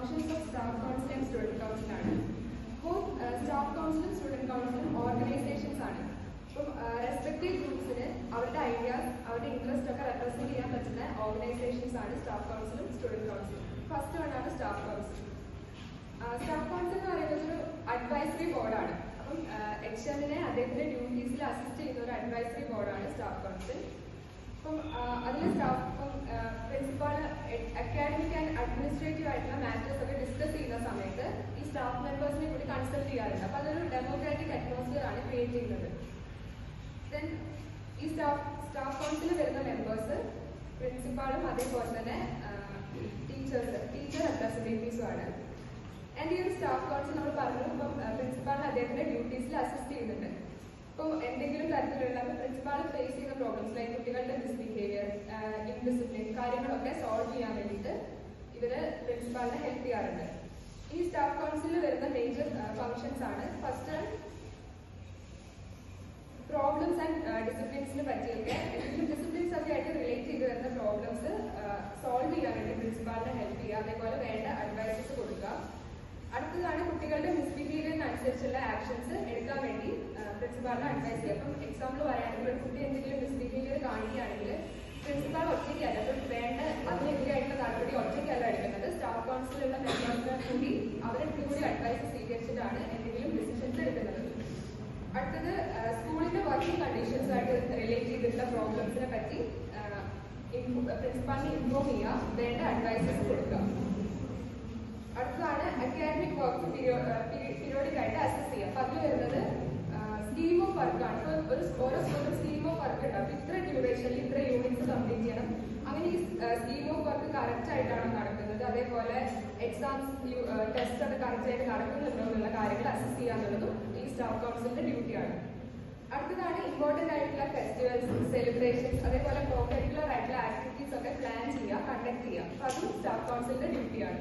functions of staff council and student council ആണ് both staff കൗൺസിലും student കൗൺസിലും organisations ആണ് അപ്പം റെസ്പെക്റ്റീവ് ഗ്രൂപ്പ്സിന് അവരുടെ ഐഡിയാസ് അവരുടെ ഇൻട്രസ്റ്റ് ഒക്കെ റെപ്രസെന്റ് ചെയ്യാൻ പറ്റുന്ന ഓർഗനൈസേഷൻസ് ആണ് സ്റ്റാഫ് കൗൺസിലും സ്റ്റുഡന്റ് കൗൺസിലും ഫസ്റ്റ് വൺ ആണ് സ്റ്റാഫ് കൗൺസിൽ സ്റ്റാഫ് കൗൺസിൽ എന്ന് പറയുന്നത് ഒരു അഡ്വൈസറി ബോർഡാണ് അപ്പം എച്ച് എമ്മിനെ അദ്ദേഹത്തിന്റെ ഡ്യൂട്ടീസിൽ അസിസ്റ്റ് ചെയ്യുന്ന ഒരു അഡ്വൈസറി ബോർഡാണ് സ്റ്റാഫ് കൗൺസിൽ അപ്പം അതിൽ സ്റ്റാഫ് ഇപ്പം പ്രിൻസിപ്പാൾ അക്കാഡമിക് ആൻഡ് അഡ്മിനിസ്ട്രേറ്റീവ് ആയിട്ടുള്ള മാറ്റേഴ്സ് ഒക്കെ ഡിസ്കസ് ചെയ്യുന്ന സമയത്ത് ഈ സ്റ്റാഫ് മെമ്പേഴ്സിനെ കൂടി കൺസൾട്ട് ചെയ്യാറുണ്ട് അപ്പം അതൊരു ഡെമോക്രാറ്റിക് അറ്റ്മോസ്ഫിയർ ആണ് ക്രിയേറ്റ് ചെയ്യുന്നത് ദെൻ ഈ സ്റ്റാഫ് സ്റ്റാഫ് കൗൺസിൽ വരുന്ന മെമ്പേഴ്സ് പ്രിൻസിപ്പാളും അതേപോലെ തന്നെ ടീച്ചേഴ്സ് ടീച്ചർ റെപ്രസെൻറ്റേറ്റീവ്സും ആണ് ആൻഡ് ഈ ഒരു സ്റ്റാഫ് കൗൺസിൽ നമ്മൾ പറഞ്ഞു ഇപ്പം പ്രിൻസിപ്പാളിന് അദ്ദേഹത്തിന്റെ ഡ്യൂട്ടീസിൽ അസിസ്റ്റ് ചെയ്യുന്നുണ്ട് ഇപ്പോൾ എന്തെങ്കിലും തരത്തിലുള്ള പ്രിൻസിപ്പാൾ ഫേസ് ചെയ്യുന്ന പ്രോബ്ലംസ് ലൈക്ക് കുട്ടികളുടെ മിസ്ബിഹേവിയർ ഇൻഡിസിപ്ലിൻ കാര്യങ്ങളൊക്കെ സോൾവ് ചെയ്യാൻ വേണ്ടിയിട്ട് ഇവര് പ്രിൻസിപ്പാളിനെ ഹെൽപ്പ് ചെയ്യാറുണ്ട് ഈ സ്റ്റാഫ് കൗൺസിലിൽ വരുന്ന മേജർ ഫങ്ഷൻസ് ആണ് ഫസ്റ്റ് പ്രോബ്ലംസ് ആൻഡ് ഡിസിപ്ലിൻസിനെ പറ്റിയൊക്കെ എന്തെങ്കിലും ഡിസിപ്ലിൻസ് ഒക്കെ ആയിട്ട് റിലേറ്റ് ചെയ്ത് വരുന്ന പ്രോബ്ലംസ് സോൾവ് ചെയ്യാൻ വേണ്ടി പ്രിൻസിപ്പാളിനെ ഹെൽപ്പ് ചെയ്യുക അതേപോലെ വേണ്ട അഡ്വൈസസ് കൊടുക്കുക അടുത്തതാണ് കുട്ടികളുടെ മിസ്ബിഹേവിയറിനനുസരിച്ചുള്ള ആക്ഷൻസ് എടുക്കാൻ വേണ്ടി പ്രിൻസിപ്പാളിനെ അഡ്വൈസ് ചെയ്യുക അപ്പം എക്സാമ്പിൾ പറയുകയാണെങ്കിൽ ഒരു കുട്ടി എന്തെങ്കിലും മിസ്ബിഹേവിയർ കാണിക്കുകയാണെങ്കിൽ പ്രിൻസിപ്പാൾ ഒറ്റയ്ക്കല്ല അപ്പം വേണ്ട അതിനെതിരായിട്ടുള്ള നടപടി ഒറ്റയ്ക്കല്ല എടുക്കുന്നത് സ്റ്റാഫ് കൗൺസിലുള്ള മെമ്പേഴ്സിനെ കൂടി അവരെ കൂടി അഡ്വൈസ് സ്വീകരിച്ചിട്ടാണ് എന്തെങ്കിലും ഡിസിഷൻസ് എടുക്കുന്നത് അടുത്തത് സ്കൂളിന്റെ വർക്കിംഗ് കണ്ടീഷൻസ് ആയിട്ട് റിലേറ്റ് ചെയ്തിട്ടുള്ള പ്രോബ്ലംസിനെ പറ്റി പ്രിൻസിപ്പാളിനെ ഇൻഫോം ചെയ്യുക വേണ്ട അഡ്വൈസസ് കൊടുക്കുക അടുത്തതാണ് അക്കാഡമിക് വർക്ക് പീരിയോഡിക് ആയിട്ട് അസസ് ചെയ്യുക അപ്പൊ അതിൽ വരുന്നത് സ്കീം ഓഫ് വർക്കാണ് ഇപ്പൊ ഒരു ഓരോ സ്കൂളിലും സ്കീം ഓഫ് വർക്ക് ഉണ്ടാവും ഇത്ര ഡ്യൂറേഷനിൽ ഇത്ര യൂണിറ്റ്സ് കംപ്ലീറ്റ് ചെയ്യണം അങ്ങനെ ഈ സ്കീം ഓഫ് വർക്ക് കറക്റ്റ് ആയിട്ടാണ് നടക്കുന്നത് അതേപോലെ എക്സാംസ് ടെസ്റ്റ് ഒക്കെ കറക്റ്റ് ആയിട്ട് നടക്കുന്നുണ്ടോ എന്നുള്ള കാര്യങ്ങൾ അസസ് ചെയ്യാന്നുള്ളതും ഈ സ്റ്റാഫ് കൗൺസിലിന്റെ ഡ്യൂട്ടിയാണ് അടുത്തതാണ് ഇമ്പോർട്ടന്റ് ആയിട്ടുള്ള ഫെസ്റ്റിവൽസ് സെലിബ്രേഷൻസ് അതേപോലെ കോ കരിക്കുലർ ആയിട്ടുള്ള ആക്ടിവിറ്റീസ് ഒക്കെ പ്ലാൻ ചെയ്യുക കണ്ടക്ട് ചെയ്യുക അപ്പൊ അതും സ്റ്റാഫ് കൗൺസിലിന്റെ ഡ്യൂട്ടിയാണ്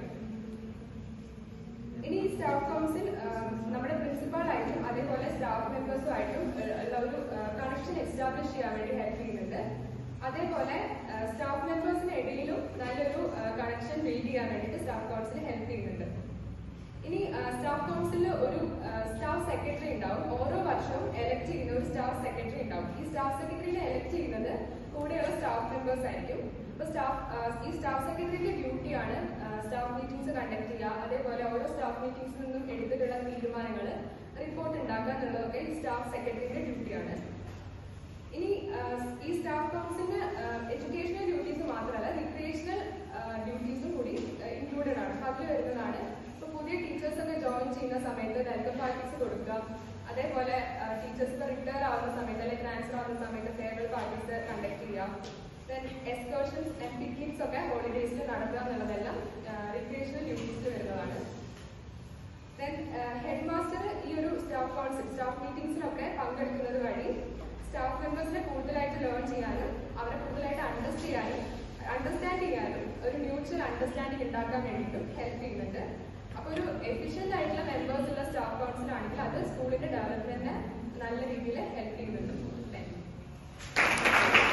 ഇനി ഈ സ്റ്റാഫ് കൗൺസിൽ നമ്മുടെ പ്രിൻസിപ്പാളായിട്ടും അതേപോലെ സ്റ്റാഫ് മെമ്പേഴ്സുമായിട്ടും ഉള്ള ഒരു കണക്ഷൻ എസ്റ്റാബ്ലിഷ് ചെയ്യാൻ വേണ്ടി ഹെൽപ്പ് ചെയ്യുന്നുണ്ട് അതേപോലെ സ്റ്റാഫ് മെമ്പേഴ്സിന് ഇടയിലും നല്ലൊരു കണക്ഷൻ ബിൽഡ് ചെയ്യാൻ വേണ്ടിയിട്ട് സ്റ്റാഫ് കൗൺസിൽ ഹെൽപ്പ് ചെയ്യുന്നുണ്ട് ഇനി സ്റ്റാഫ് കൗൺസിലിൽ ഒരു സ്റ്റാഫ് സെക്രട്ടറി ഉണ്ടാവും ഓരോ വർഷവും എലക്ട് ചെയ്യുന്ന ഒരു സ്റ്റാഫ് സെക്രട്ടറി ഉണ്ടാവും ഈ സ്റ്റാഫ് സെക്രട്ടറിനെ എലക്ട് ചെയ്യുന്നത് കൂടെയുള്ള സ്റ്റാഫ് മെമ്പേഴ്സ് ആയിരിക്കും അപ്പൊ സ്റ്റാഫ് ഈ സ്റ്റാഫ് സെക്രട്ടറിയുടെ ഡ്യൂട്ടിയാണ് സ്റ്റാഫ് മീറ്റിംഗ്സ് കണ്ടക്ട് ചെയ്യുക അതേപോലെ ഓരോ സ്റ്റാഫ് മീറ്റിംഗ്സിൽ നിന്നും എടുത്തിട്ടുള്ള തീരുമാനങ്ങൾ റിപ്പോർട്ട് ഉണ്ടാക്കുക എന്നുള്ളതൊക്കെ ഈ സ്റ്റാഫ് സെക്രട്ടറിയുടെ ഡ്യൂട്ടിയാണ് ഇനി ഈ സ്റ്റാഫ് കൗൺസിലിന് എഡ്യൂക്കേഷണൽ ഡ്യൂട്ടീസ് മാത്രമല്ല റിക്രിയേഷണൽ ഡ്യൂട്ടീസും കൂടി ഇൻക്ലൂഡഡ് ആണ് അപ്പൊ അതിൽ വരുന്നതാണ് ഇപ്പൊ പുതിയ ടീച്ചേഴ്സ് ഒക്കെ ജോയിൻ ചെയ്യുന്ന സമയത്ത് വെൽക്കം പാർട്ടീസ് കൊടുക്കുക അതേപോലെ ടീച്ചേഴ്സ് ഇപ്പൊ റിട്ടയർ ആവുന്ന സമയത്ത് അല്ലെങ്കിൽ ട്രാൻസ്ഫർ ആവുന്ന സമയത്ത് ഫെയർവെൽ പാർട്ടീസ് കണ്ടക്ട് ചെയ്യുക ദെൻ എക്സ്കേർഷൻസ് ആൻഡ് പിക്നിക്സ് ഒക്കെ ഹോളിഡേയ്സിൽ നടത്തുക എന്നുള്ളതെല്ലാം റിക്രിയേഷണൽ ഡ്യൂട്ടീസിൽ വരുന്നതാണ് ദെൻ ഹെഡ് മാസ്റ്റർ ഈ ഒരു സ്റ്റാഫ് കൗൺസിൽ സ്റ്റാഫ് മീറ്റിംഗ്സിലൊക്കെ പങ്കെടുക്കുന്നത് വഴി സ്റ്റാഫ് മെമ്പേഴ്സിനെ കൂടുതലായിട്ട് ലേൺ ചെയ്യാനും അവരെ കൂടുതലായിട്ട് അണ്ടർസ്റ്റ് ചെയ്യാനും അണ്ടർസ്റ്റാൻഡ് ചെയ്യാനും ഒരു മ്യൂച്വൽ അണ്ടർസ്റ്റാൻഡിങ് ഉണ്ടാക്കാൻ വേണ്ടിയിട്ടും ഹെൽപ്പ് ചെയ്യുന്നുണ്ട് അപ്പൊ ഒരു എഫിഷ്യന്റ് ആയിട്ടുള്ള മെമ്പേഴ്സ് ഉള്ള സ്റ്റാഫ് കൗൺസിൽ ആണെങ്കിൽ അത് സ്കൂളിന്റെ ഡെവലപ്മെന്റിനെ നല്ല രീതിയിൽ ഹെൽപ്പ് ചെയ്യുന്നുണ്ട് Thank you.